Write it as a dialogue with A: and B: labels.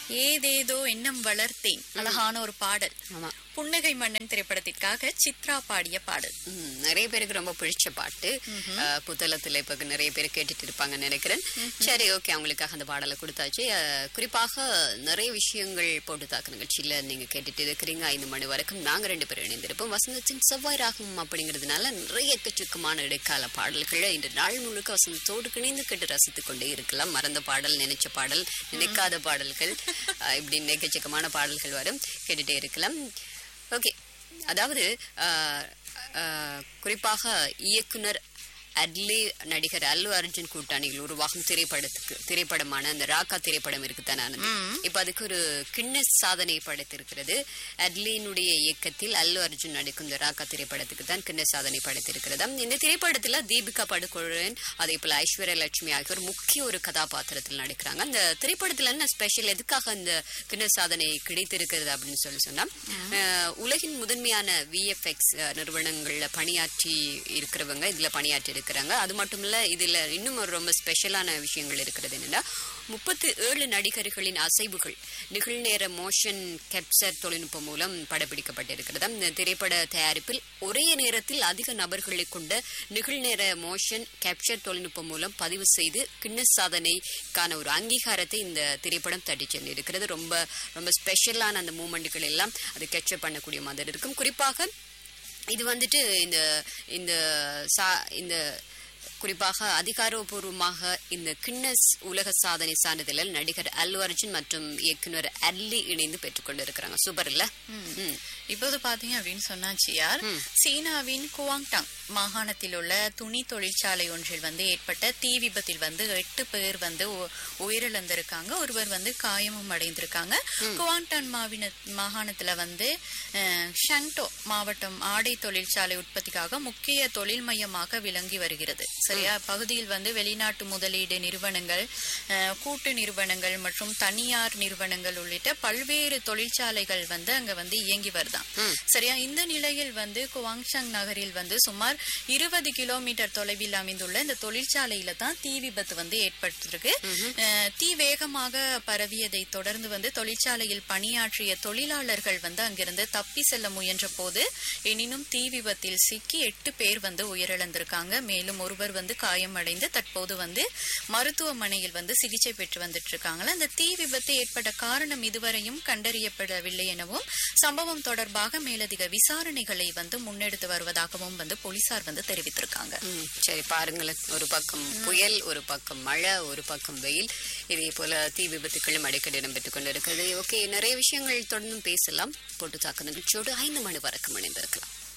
A: ஏதேதோ எண்ணம் வளர்த்தேன் அழகான ஒரு பாடல்
B: ஆமா
A: புன்னகை மன்னன் திரைப்படத்திற்காக சித்ரா பாடிய பாடல்
B: ம், நிறைய பேருக்கு ரொம்ப பிடிச்ச பாட்டு அஹ், புத்தளத்துல இப்ப நிறைய பேர் கேட்டுட்டு இருப்பாங்கன்னு நினைக்கிறேன் சரி ஓகே அவங்களுக்காக அந்த பாடலை கொடுத்தாச்சு அஹ், குறிப்பாக நிறைய விஷயங்கள் போட்டு தாக்கு நிகழ்ச்சியில நீங்க கேட்டுட்டு இருக்கிறீங்க ஐந்து மணி வரைக்கும் நாங்க ரெண்டு பேரும் இணைந்திருப்போம் வசந்தத்தின் செவ்வாய் ராகம் அப்படிங்கிறதுனால நிறைய எக்கச்சக்கமான இடைக்கால பாடல்களை இந்த நாள் முழுக்க வசந்தத்தோடு இணைந்து கேட்டு ரசித்துக் கொண்டே இருக்கலாம் மறந்த பாடல் நினைச்ச பாடல் நினைக்காத பாடல்கள் அஹ், இப்படி எக்கச்சக்கமான பாடல்கள் வரும் கேட்டுட்டே இருக்கலாம் ஓகே அதாவது ஆஹ், ஆஹ், குறிப்பாக இயக்குனர் அட்லி நடிகர் அல்லு அர்ஜுன் கூட்டணியில் உருவாகும் திரைப்படத்துக்கு திரைப்படமான அந்த ராக்கா திரைப்படம் இருக்குதானே ஆனந்தி? இப்ப அதுக்கு ஒரு கின்னஸ் சாதனை படைத்திருக்கிறது அட்லியினுடைய இயக்கத்தில் அல்லு அர்ஜுன் நடிக்கும் இந்த ராக்கா திரைப்படத்துக்கு தான் கின்னஸ் சாதனை படைத்திருக்கிறது இந்த திரைப்படத்துல தீபிகா படுகோழன் அதே போல ஐஸ்வர்யா லட்சுமி ஆகியோர் முக்கிய ஒரு கதாபாத்திரத்தில் நடிக்கிறாங்க அந்த திரைப்படத்துல என்ன ஸ்பெஷல் எதுக்காக இந்த கின்னஸ் சாதனை கிடைத்திருக்கிறது அப்படின்னு சொல்லி சொன்னா அஹ், உலகின் முதன்மையான விஎஃப்எக்ஸ் நிறுவனங்கள்ல பணியாற்றி இருக்கிறவங்க இதுல பணியாற்றி இருக்கிறாங்க அது மட்டும் இல்ல இதுல இன்னும் ஒரு ரொம்ப ஸ்பெஷலான விஷயங்கள் இருக்கிறது என்னன்னா முப்பத்து ஏழு நடிகர்களின் அசைவுகள் நிகழ்நேர மோஷன் கேப்சர் தொழில்நுட்பம் மூலம் படப்பிடிக்கப்பட்டிருக்கிறது இந்த திரைப்பட தயாரிப்பில் ஒரே நேரத்தில் அதிக நபர்களை கொண்ட நிகழ்நேர மோஷன் கேப்சர் தொழில்நுட்பம் மூலம் பதிவு செய்து கின்னஸ் சாதனைக்கான ஒரு அங்கீகாரத்தை இந்த திரைப்படம் தட்டி சென்றிருக்கிறது ரொம்ப ரொம்ப ஸ்பெஷலான அந்த மூமெண்ட்டுகள் எல்லாம் அது கேப்சர் பண்ணக்கூடிய மாதிரி இருக்கும் குறிப்பாக இது வந்துட்டு இந்த இந்த சா இந்த குறிப்பாக அதிகாரப்பூர்வமாக இந்த கின்னஸ் உலக சாதனை சான்றிதழில் நடிகர் அல்லு அர்ஜுன் மற்றும் இயக்குனர் அல்லி இணைந்து பெற்றுக்கொண்டிருக்கிறாங்க சூப்பர் இல்ல ம்.
A: இப்போது பாத்தீங்க அப்படின்னு சொன்னாச்சியார் சீனாவின் குவாங்டாங் மாகாணத்தில் உள்ள துணி தொழிற்சாலை ஒன்றில் வந்து ஏற்பட்ட தீ விபத்தில் வந்து எட்டு பேர் வந்து உ- உயிரிழந்திருக்காங்க ஒருவர் வந்து காயமும் அடைந்திருக்காங்க குவாங்டான் மாவின மாகாணத்துல வந்து அஹ், ஷங்டோ மாவட்டம் ஆடை தொழிற்சாலை உற்பத்திக்காக முக்கிய தொழில் மையமாக விளங்கி வருகிறது சரியா பகுதியில் வந்து வெளிநாட்டு முதலீடு நிறுவனங்கள் அஹ், கூட்டு நிறுவனங்கள் மற்றும் தனியார் நிறுவனங்கள் உள்ளிட்ட பல்வேறு தொழிற்சாலைகள் வந்து அங்க வந்து இயங்கி வருதாம் சரியா இந்த நிலையில் வந்து குவாங்ஷாங் நகரில் வந்து சுமார் இருபது கிலோமீட்டர் தொலைவில் அமைந்துள்ள இந்த தொழிற்சாலையில தான் தீ விபத்து வந்து ஏற்பட்டிருக்கு அஹ், தீ வேகமாக பரவியதை தொடர்ந்து வந்து தொழிற்சாலையில் பணியாற்றிய தொழிலாளர்கள் வந்து அங்கிருந்து தப்பி செல்ல முயன்ற போது எனினும் தீ விபத்தில் சிக்கி எட்டு பேர் வந்து உயிரிழந்திருக்காங்க மேலும் ஒருவர் வந்து காயமடைந்து தற்போது வந்து மருத்துவமனையில் வந்து சிகிச்சை பெற்று வந்துட்டு இருக்காங்களா அந்த தீ விபத்து ஏற்பட்ட காரணம் இதுவரையும் கண்டறியப்படவில்லை எனவும் சம்பவம் தொடர்பாக மேலதிக விசாரணைகளை வந்து முன்னெடுத்து வருவதாகவும் வந்து போலீசார் வந்து தெரிவித்திருக்காங்க
B: ம், சரி பாருங்களேன் ஒரு பக்கம் புயல் ஒரு பக்கம் மழை ஒரு பக்கம் வெயில் இதே போல தீ விபத்துகளும் அடிக்கடி இடம்பெற்றுக் கொண்டிருக்கிறது ஓகே நிறைய விஷயங்கள் தொடர்ந்து பேசலாம் போட்டு தாக்கு நிகழ்ச்சியோடு ஐந்து மணி வரைக்கும் இணைந்திருக்கலாம்